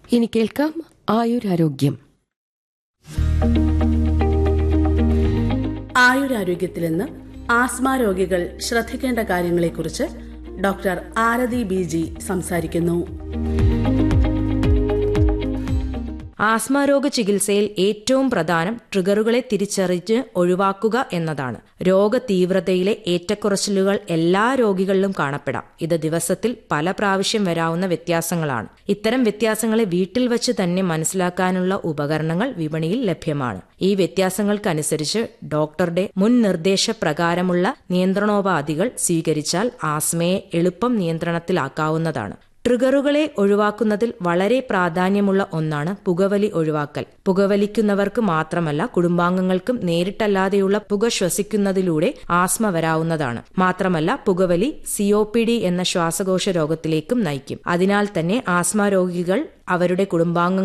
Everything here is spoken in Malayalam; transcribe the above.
ഇനി കേൾക്കാം ആയുരാരോഗ്യം ആയുരാരോഗ്യത്തിൽ നിന്ന് ആസ്മ രോഗികൾ ശ്രദ്ധിക്കേണ്ട കാര്യങ്ങളെക്കുറിച്ച് ഡോക്ടർ ആരതി ബി ജി സംസാരിക്കുന്നു ആസ്മ രോഗ ചികിത്സയിൽ ഏറ്റവും പ്രധാനം ട്രിഗറുകളെ തിരിച്ചറിഞ്ഞ് ഒഴിവാക്കുക എന്നതാണ് രോഗ തീവ്രതയിലെ ഏറ്റക്കുറച്ചിലുകൾ എല്ലാ രോഗികളിലും കാണപ്പെടാം ഇത് ദിവസത്തിൽ പല പ്രാവശ്യം വരാവുന്ന വ്യത്യാസങ്ങളാണ് ഇത്തരം വ്യത്യാസങ്ങളെ വീട്ടിൽ വച്ച് തന്നെ മനസ്സിലാക്കാനുള്ള ഉപകരണങ്ങൾ വിപണിയിൽ ലഭ്യമാണ് ഈ വ്യത്യാസങ്ങൾക്കനുസരിച്ച് ഡോക്ടറുടെ മുൻ നിർദ്ദേശപ്രകാരമുള്ള നിയന്ത്രണോപാധികൾ സ്വീകരിച്ചാൽ ആസ്മയെ എളുപ്പം നിയന്ത്രണത്തിലാക്കാവുന്നതാണ് ട്രിഗറുകളെ ഒഴിവാക്കുന്നതിൽ വളരെ പ്രാധാന്യമുള്ള ഒന്നാണ് പുകവലി ഒഴിവാക്കൽ പുകവലിക്കുന്നവർക്ക് മാത്രമല്ല കുടുംബാംഗങ്ങൾക്കും നേരിട്ടല്ലാതെയുള്ള പുക ശ്വസിക്കുന്നതിലൂടെ ആസ്മ വരാവുന്നതാണ് മാത്രമല്ല പുകവലി സിഒപിഡി എന്ന ശ്വാസകോശ രോഗത്തിലേക്കും നയിക്കും അതിനാൽ തന്നെ ആസ്മ രോഗികൾ അവരുടെ കുടുംബാംഗങ്ങൾ